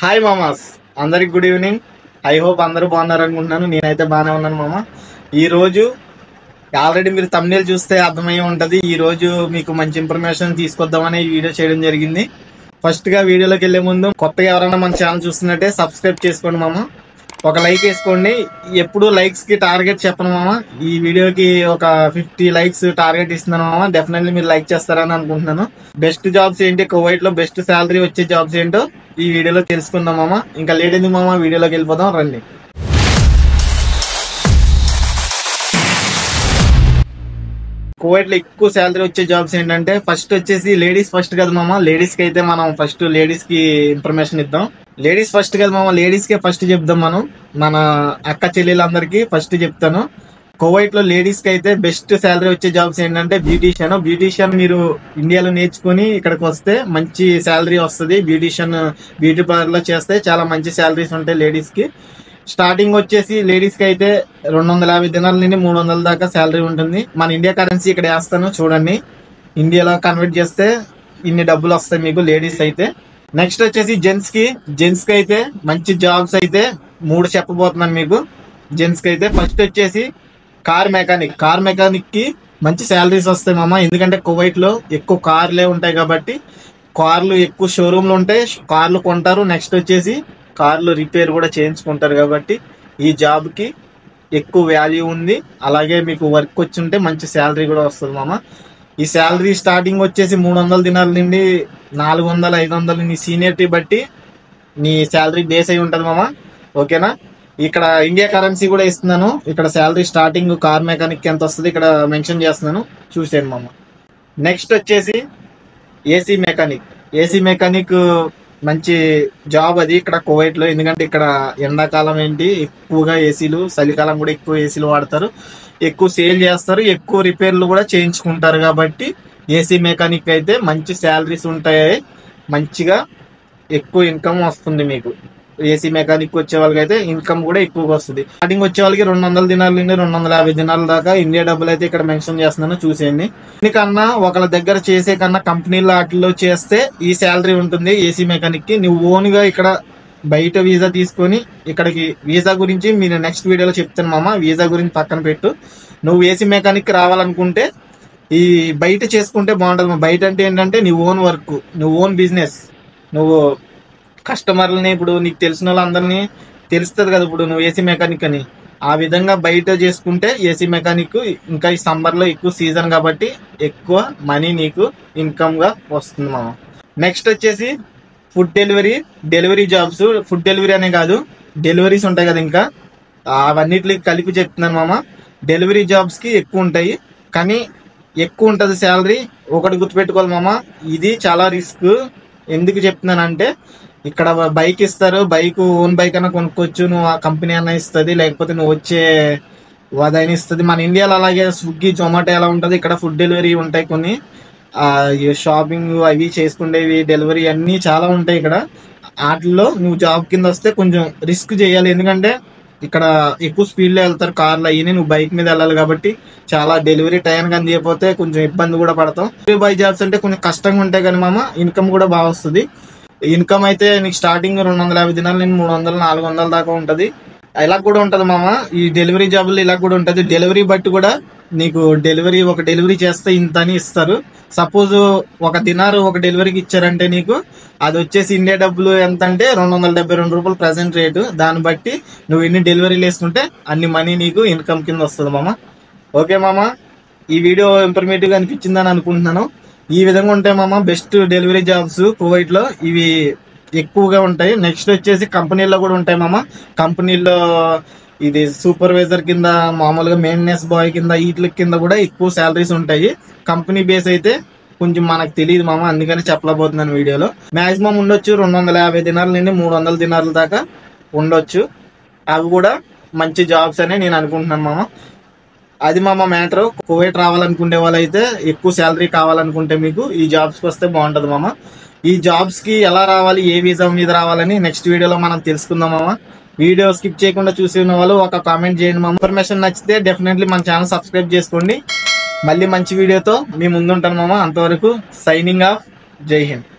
Hi మామాస్ అందరికి good evening I hope అందరూ బాగున్నారు అనుకుంటున్నాను నేనైతే బాగానే ఉన్నాను మామ ఈ రోజు ఆల్రెడీ మీరు తమిళ చూస్తే అర్థమయ్యే ఉంటది ఈ రోజు మీకు మంచి ఇన్ఫర్మేషన్ తీసుకొద్దామని ఈ వీడియో చేయడం జరిగింది ఫస్ట్ గా వీడియోలోకి వెళ్లే ముందు కొత్తగా ఎవరైనా మన ఛానల్ చూస్తున్నట్టే సబ్స్క్రైబ్ చేసుకోండి మామ ఒక లైక్ వేసుకోండి ఎప్పుడు లైక్స్ కి టార్గెట్ చెప్పను మామ ఈ వీడియోకి ఒక ఫిఫ్టీ లైక్స్ టార్గెట్ ఇస్తున్నాను మామ డెఫినెట్లీ మీరు లైక్ చేస్తారని అనుకుంటున్నాను బెస్ట్ జాబ్స్ ఏంటి కువైట్ లో బెస్ట్ శాలరీ వచ్చే జాబ్స్ ఏంటో ఈ వీడియోలో తెలుసుకుందాం మామ ఇంకా లేట్ ఎందుకు మామ వీడియోలోకి వెళ్ళిపోదాం రండి కువైట్ లో ఎక్కువ శాలరీ వచ్చే జాబ్స్ ఏంటంటే ఫస్ట్ వచ్చేసి లేడీస్ ఫస్ట్ కదా మామ లేడీస్ కి అయితే మనం ఫస్ట్ లేడీస్ కి ఇన్ఫర్మేషన్ ఇద్దాం లేడీస్ ఫస్ట్ కదా మామ లేడీస్ కే ఫస్ట్ చెప్దాం మనం మన అక్క చెల్లెలందరికీ ఫస్ట్ చెప్తాను కువైట్ లో లేడీస్ కి అయితే బెస్ట్ శాలరీ వచ్చే జాబ్స్ ఏంటంటే బ్యూటీషియన్ బ్యూటీషియన్ మీరు ఇండియాలో నేర్చుకుని ఇక్కడికి వస్తే మంచి శాలరీ వస్తుంది బ్యూటీషియన్ బ్యూటీ పార్లర్ లో చేస్తే చాలా మంచి శాలరీస్ ఉంటాయి లేడీస్ కి స్టార్టింగ్ వచ్చేసి లేడీస్ కి అయితే రెండు వందల యాభై దినాల నుండి మూడు వందల దాకా శాలరీ ఉంటుంది మన ఇండియా కరెన్సీ ఇక్కడ వేస్తాను చూడండి ఇండియాలో కన్వర్ట్ చేస్తే ఇన్ని డబ్బులు వస్తాయి మీకు లేడీస్ అయితే నెక్స్ట్ వచ్చేసి జెంట్స్ కి జెంట్స్ కి అయితే మంచి జాబ్స్ అయితే మూడు చెప్పబోతున్నాను మీకు జెంట్స్ కి అయితే ఫస్ట్ వచ్చేసి కార్ మెకానిక్ కార్ మెకానిక్ కి మంచి శాలరీస్ వస్తాయి మామ ఎందుకంటే కువైట్ లో ఎక్కువ కార్లే ఉంటాయి కాబట్టి కార్లు ఎక్కువ షోరూమ్లు ఉంటాయి కార్లు కొంటారు నెక్స్ట్ వచ్చేసి కార్లు రిపేర్ కూడా చేయించుకుంటారు కాబట్టి ఈ జాబ్ కి ఎక్కువ వాల్యూ ఉంది అలాగే మీకు వర్క్ వచ్చి ఉంటే మంచి శాలరీ కూడా వస్తుంది మామ ఈ శాలరీ స్టార్టింగ్ వచ్చేసి మూడు వందల దినాల నుండి నాలుగు వందల ఐదు వందలు నీ సీనియరిటీ బట్టి నీ శాలరీ బేస్ అయి ఉంటది మామ ఓకేనా ఇక్కడ ఇండియా కరెన్సీ కూడా ఇస్తున్నాను ఇక్కడ శాలరీ స్టార్టింగ్ కార్ మెకానిక్ ఎంత వస్తుంది ఇక్కడ మెన్షన్ చేస్తున్నాను చూసాను మామ నెక్స్ట్ వచ్చేసి ఏసీ మెకానిక్ ఏసీ మెకానిక్ మంచి జాబ్ అది ఇక్కడ కువైట్ లో ఎందుకంటే ఇక్కడ ఎండాకాలం ఏంటి ఎక్కువగా ఏసీలు చలికాలం కూడా ఎక్కువ ఏసీలు వాడతారు ఎక్కువ సేల్ చేస్తారు ఎక్కువ రిపేర్లు కూడా చేయించుకుంటారు కాబట్టి ఏసీ మెకానిక్ అయితే మంచి శాలరీస్ ఉంటాయి మంచిగా ఎక్కువ ఇన్కమ్ వస్తుంది మీకు ఏసీ మెకానిక్ వచ్చే వాళ్ళకి అయితే ఇన్కమ్ కూడా ఎక్కువగా వస్తుంది స్టార్టింగ్ వచ్చే వాళ్ళకి రెండు వందల దినాల నుండి రెండు వందల యాభై దినాల దాకా ఇండియా డబ్బులు అయితే ఇక్కడ మెన్షన్ చేస్తున్నాను చూసేయండి దీనికన్నా ఒకళ్ళ దగ్గర చేసే కన్నా కంపెనీల వాటిలో చేస్తే ఈ శాలరీ ఉంటుంది ఏసీ మెకానిక్ కి నువ్వు ఓన్ గా ఇక్కడ బయట వీసా తీసుకొని ఇక్కడికి వీసా గురించి మీరు నెక్స్ట్ వీడియోలో చెప్తాను మామ వీసా గురించి పక్కన పెట్టు నువ్వు ఏసీ మెకానిక్ రావాలనుకుంటే ఈ బయట చేసుకుంటే బాగుంటుంది మామ. బయట అంటే ఏంటంటే నీ ఓన్ వర్క్ నువ్వు ఓన్ బిజినెస్ నువ్వు కస్టమర్లని ఇప్పుడు నీకు తెలిసిన వాళ్ళందరినీ తెలుస్తుంది కదా ఇప్పుడు నువ్వు ఏసీ మెకానిక్ అని ఆ విధంగా బయట చేసుకుంటే ఏసీ మెకానిక్ ఇంకా ఈ సమ్మర్ లో ఎక్కువ సీజన్ కాబట్టి ఎక్కువ మనీ నీకు ఇన్కమ్ గా వస్తుంది మామ నెక్స్ట్ వచ్చేసి food delivery delivery jobs food delivery అనే కాదు డెలివరీస్ ఉంటాయి కదా ఇంకా అవన్నిటికి కలిపి చెప్తున్నాను మామ డెలివరీ జాబ్స్ కి ఎక్కువ ఉంటాయి కానీ ఎక్కువ ఉంటది శాలరీ ఒకటి గుర్తుపెట్టుకోవాలి మామ ఇది చాలా రిస్క్ ఎందుకు చెప్తున్నానంటే ఇక్కడ బైక్ ఇస్తారు బైక్ ఓన్ బైక్ అన్న కొనుక్కోవచ్చు నువ్వు ఆ కంపెనీ అన్న ఇస్తుంది లేకపోతే నువ్వు వచ్చే అదైనా ఇస్తుంది మన ఇండియాలో అలాగే స్విగ్గీ జొమాటో ఎలా ఉంటుంది ఇక్కడ ఫుడ్ డెలివరీ ఉంటాయి కొన్ని ఆ షాపింగ్ అవి చేసుకునేవి డెలివరీ అన్ని చాలా ఉంటాయి ఇక్కడ వాటిల్లో నువ్వు జాబ్ కింద వస్తే కొంచెం రిస్క్ చేయాలి ఎందుకంటే ఇక్కడ ఎక్కువ స్పీడ్ లో వెళ్తారు కార్లు అయ్యి నువ్వు బైక్ మీద వెళ్ళాలి కాబట్టి చాలా డెలివరీ టైం అందిపోతే కొంచెం ఇబ్బంది కూడా పడతాం బై జాబ్స్ అంటే కొంచెం కష్టంగా ఉంటాయి కానీ మామ ఇన్కమ్ కూడా బాగా వస్తుంది ఇన్కమ్ అయితే నీకు స్టార్టింగ్ రెండు వందల యాభై దినాలు నేను మూడు వందలు నాలుగు వందల దాకా ఉంటది ఇలా కూడా ఉంటది మామ ఈ డెలివరీ జాబులు ఇలా కూడా ఉంటది డెలివరీ బట్టి కూడా నీకు డెలివరీ ఒక డెలివరీ చేస్తే ఇంత అని ఇస్తారు సపోజ్ ఒక దినారు ఒక డెలివరీకి ఇచ్చారంటే నీకు అది వచ్చేసి ఇండియా డబ్బులు ఎంత అంటే రెండు వందల డెబ్బై రెండు రూపాయలు ప్రెసెంట్ రేటు దాన్ని బట్టి నువ్వు ఎన్ని డెలివరీలు వేసుకుంటే అన్ని మనీ నీకు ఇన్కమ్ కింద వస్తుంది మామ ఓకే మామ ఈ వీడియో ఇన్ఫర్మేటివ్ గా అనిపించిందని అనుకుంటున్నాను ఈ విధంగా ఉంటాయి మామ బెస్ట్ డెలివరీ జాబ్స్ కువైట్ లో ఇవి ఎక్కువగా ఉంటాయి నెక్స్ట్ వచ్చేసి కంపెనీల్లో కూడా ఉంటాయి మామ కంపెనీల్లో ఇది సూపర్వైజర్ కింద మామూలుగా మెయింటెనెన్స్ బాయ్ కింద వీటి కింద కూడా ఎక్కువ శాలరీస్ ఉంటాయి కంపెనీ బేస్ అయితే కొంచెం మనకు తెలియదు మామ అందుకని చెప్పలేకపోతున్నాను వీడియోలో మాక్సిమం ఉండొచ్చు రెండు వందల యాభై దినాల నుండి మూడు వందల దినాల దాకా ఉండొచ్చు అవి కూడా మంచి జాబ్స్ అనే నేను అనుకుంటున్నాను మామ అది మామ మ్యాటర్ కువైట్ రావాలనుకునే వాళ్ళైతే ఎక్కువ శాలరీ కావాలనుకుంటే మీకు ఈ జాబ్స్ కి వస్తే బాగుంటది మామ ఈ జాబ్స్ కి ఎలా రావాలి ఏ వీసా మీద రావాలని నెక్స్ట్ వీడియోలో మనం తెలుసుకుందాం మామ వీడియో స్కిప్ చేయకుండా చూసిన వాళ్ళు ఒక కామెంట్ చేయండి మామ ఇన్ఫర్మేషన్ నచ్చితే డెఫినెట్లీ మన ఛానల్ సబ్స్క్రైబ్ చేసుకోండి మళ్ళీ మంచి వీడియోతో మీ ముందుంటాను మామ అంతవరకు సైనింగ్ ఆఫ్ జై హింద్